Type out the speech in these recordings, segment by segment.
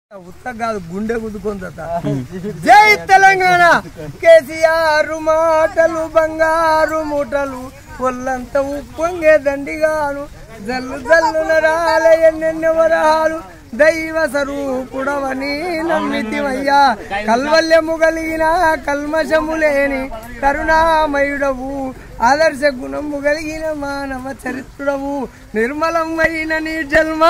ఉత్త కాదు గుండె గుద్దుకుందట జై తెలంగాణ కేసీఆర్ మాటలు బంగారు మూటలు ఒళ్ళంతా ఉప్పొంగే దండిగాను జల్లు జల్లున రాలే ఎన్నెన్నో వరహాలు దైవ స్వరూపుడవని నమ్మితివయ్యా కల్వల్యము కలిగిన కల్మషము లేని కరుణామయుడవు ఆదర్శ గుణము కలిగిన మానవ చరిత్రుడవు నిర్మలమైన నీ జన్మ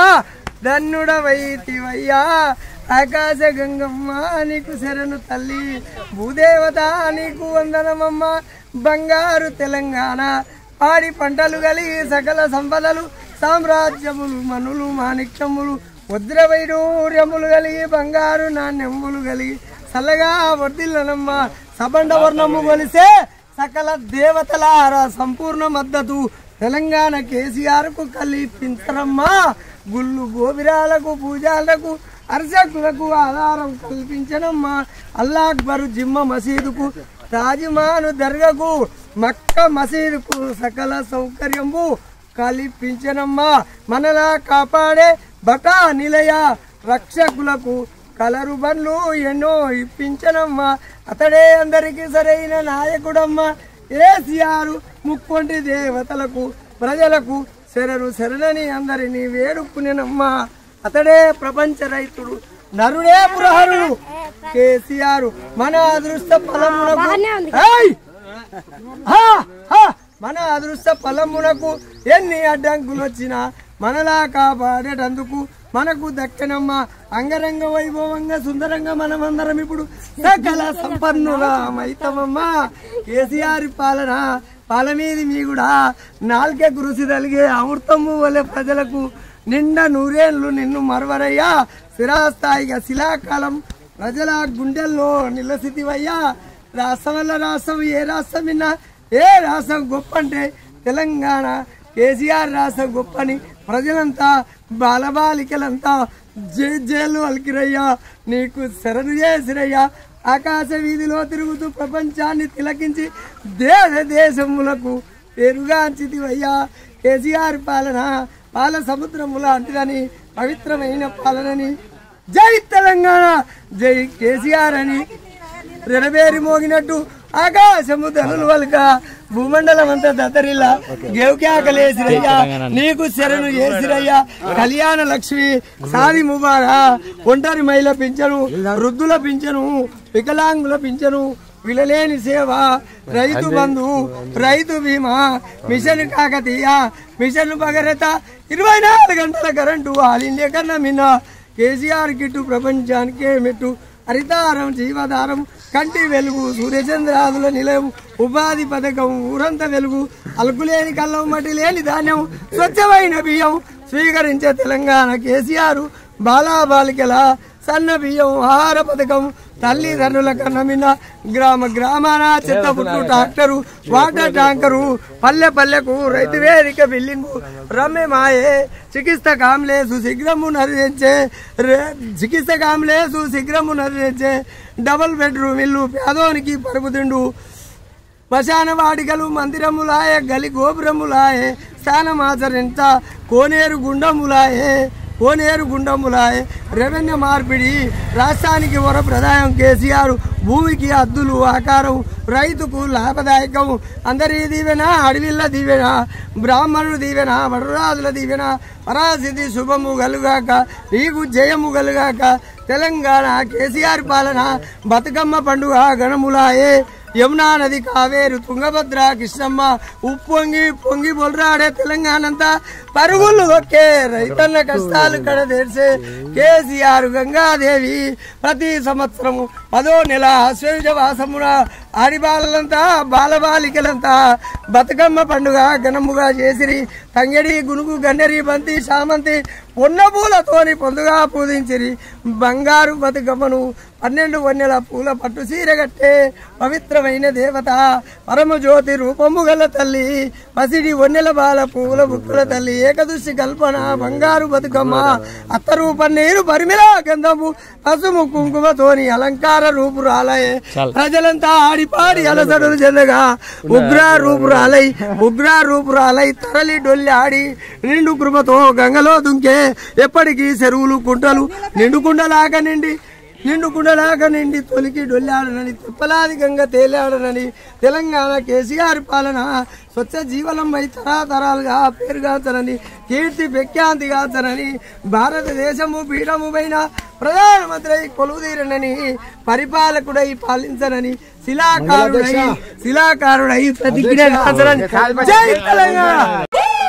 ధన్యుడవైతివయ్యా ఆకాశ గంగమ్మ నీకు శరణు తల్లి భూదేవత నీకు వందనమమ్మ బంగారు తెలంగాణ పాడి పంటలు కలిగి సకల సంపదలు సామ్రాజ్యములు మనులు మాణిక్యములు వజ్రవైడూర్యములు కలిగి బంగారు నాణ్యములు కలిగి చల్లగా వర్దిల్లనమ్మ సబండ వర్ణము కొలిసే సకల దేవతలార సంపూర్ణ మద్దతు తెలంగాణ కేసీఆర్ కు కల్పించరమ్మా గుళ్ళు గోవిరాలకు పూజాలకు అర్చకులకు ఆధారం కల్పించనమ్మా అల్లా అక్బరు జిమ్మ మసీదుకు తాజిమాను దర్గకు మక్క మసీదుకు సకల సౌకర్యము కల్పించనమ్మా మనలా కాపాడే బటా నిలయ రక్షకులకు కలరు బండ్లు ఎన్నో ఇప్పించనమ్మా అతడే అందరికీ సరైన నాయకుడమ్మా ఏసియారు ముక్కొంటి దేవతలకు ప్రజలకు శరణు శరణని అందరినీ వేడుకునేనమ్మా అతడే ప్రపంచ రైతుడు నరుడే పురహరుడు కేసీఆర్ మన అదృష్ట ఫలమునకు ఏయ్! హా! హా! మన అదృష్ట ఫలమునకు ఎన్ని అడ్డంకులు వచ్చినా మనలా కాపాడేటందుకు మనకు దక్కనమ్మ అంగరంగ వైభవంగా సుందరంగా మనమందరం ఇప్పుడు సకల సంపన్నులమైతమమ్మా కేసీఆర్ పాలన పాలమీది మీ కూడా నాలుకే కృషి కలిగే అమృతము వలె ప్రజలకు నిండా నూరేళ్లు నిన్ను మరవరయ్యా స్థిరాస్థాయిగా శిలాకాలం ప్రజల గుండెల్లో నిలసితివయ్యా రాష్ట్రం వల్ల రాష్ట్రం ఏ రాష్ట్రం విన్నా ఏ రాష్ట్రం గొప్ప అంటే తెలంగాణ కేసీఆర్ రాష్ట్రం గొప్పని ప్రజలంతా బాలబాలికలంతా జై జైలు అలికిరయ్యా నీకు శరణు చేసిరయ్యా ఆకాశ వీధిలో తిరుగుతూ ప్రపంచాన్ని తిలకించి దేశ దేశములకు పెరుగాంచితివయ్యా కేసీఆర్ పాలన పాల సముద్రము లాంటిదని పవిత్రమైన పాలనని జై తెలంగాణ జై కేసీఆర్ అని రెడబేరి మోగినట్టు ఆకాశము ధనులు వలక భూమండలం అంతా దత్తరిల్లా గేవుకాకలేసిరయ్యా నీకు శరణు చేసిరయ్యా కళ్యాణ లక్ష్మి సాది ముబారా ఒంటరి మహిళ పింఛను వృద్ధుల పింఛను వికలాంగుల పింఛను విలలేని సేవ రైతు బంధు రైతు బీమా మిషన్ కాకతీయ మిషన్ భగరత ఇరవై నాలుగు గంటల కరెంటు ఆల్ ఇండియా కన్నా మిన్న కేసీఆర్ కిట్టు ప్రపంచానికే మెట్టు హరితారం జీవధారం కంటి వెలుగు సూర్యచంద్రాదుల నిలయం ఉపాధి పథకం ఊరంత వెలుగు అలుకులేని కల్లం మట్టి లేని ధాన్యం స్వచ్ఛమైన బియ్యం స్వీకరించే తెలంగాణ కేసీఆర్ బాలాబాలికల సన్న బియ్యం ఆహార పథకం తల్లిదండ్రుల కన్నమిన గ్రామ గ్రామాన చెత్త పుట్టు ట్రాక్టరు వాటర్ ట్యాంకరు పల్లె పల్లెకు రైతు వేదిక బిల్డింగు రమ్మె మాయే చికిత్స కామ్లేసు శీఘ్రము నరిచే చికిత్స కామ్లేసు శీఘ్రము నరిచే డబుల్ బెడ్రూమ్ ఇల్లు పేదోనికి పరుపు తిండు శ్మశాన వాడికలు మందిరములాయే గలి గోపురములాయే స్థానమాచరించ కోనేరు గుండములాయే కోనేరు గుండములాయే రెవెన్యూ మార్పిడి రాష్ట్రానికి వర ప్రదాయం కేసీఆర్ భూమికి అద్దులు ఆకారం రైతుకు లాభదాయకం అందరి దీవెన అడవిల్ల దీవెన బ్రాహ్మణుడు దీవెన వడరాజుల దీవెన పరాసిద్ధి శుభము గలుగాక నీకు జయము గలుగాక తెలంగాణ కేసీఆర్ పాలన బతుకమ్మ పండుగ గణములాయే యమునా నది కావేరు తుంగభద్ర కృష్ణమ్మ ఉప్పొంగి పొంగి బొలరాడే తెలంగాణ అంతా పరుగులు ఒకే రైతన్న కష్టాలు కడదేర్చే కేసీఆర్ గంగాదేవి ప్రతి సంవత్సరము పదో నెల అశ్వయుజ వాసమున ఆడిబాలంతా బాలబాలికలంతా బతుకమ్మ పండుగ ఘనముగా చేసిరి తంగడి గునుగు గన్నెరి బంతి శామంతి పొన్న పూలతోని పొందుగా పూజించిరి బంగారు బతుకమ్మను పన్నెండు వన్నెల పూల పట్టు సీర కట్టే పవిత్రమైన దేవత పరమజ్యోతి రూపము గల తల్లి పసిడి వన్నెల బాల పూల బుక్కుల తల్లి ఏకదృష్టి కల్పన బంగారు బతుకమ్మ అత్తరు పన్నీరు పరిమిళ గంధము పసుము కుంకుమతోని అలంకార బంగార రూపురాలయే ప్రజలంతా ఆడిపాడి అలసడులు చెందగా ఉగ్ర రూపురాలై ఉగ్ర రూపురాలై తరలి డొల్లి ఆడి నిండు కృపతో గంగలో దుంకే ఎప్పటికీ చెరువులు కుంటలు నిండు కుండలాగా నిండి నిండు కుండలాగా నిండి తొలికి డొల్లాడనని తిప్పలాది గంగ తేలాడనని తెలంగాణ కేసీఆర్ పాలన స్వచ్ఛ జీవనంపై తరాతరాలుగా పేరుగాచనని కీర్తి ప్రఖ్యాతిగాచనని భారతదేశము పీఠము పైన ప్రధానమంత్రి కొలువుదీరనని పరిపాలకుడై పాలించనని శిలాకారుడై శిలాకారుడై ప్రతిజ్ఞ కాచనని జై తెలంగాణ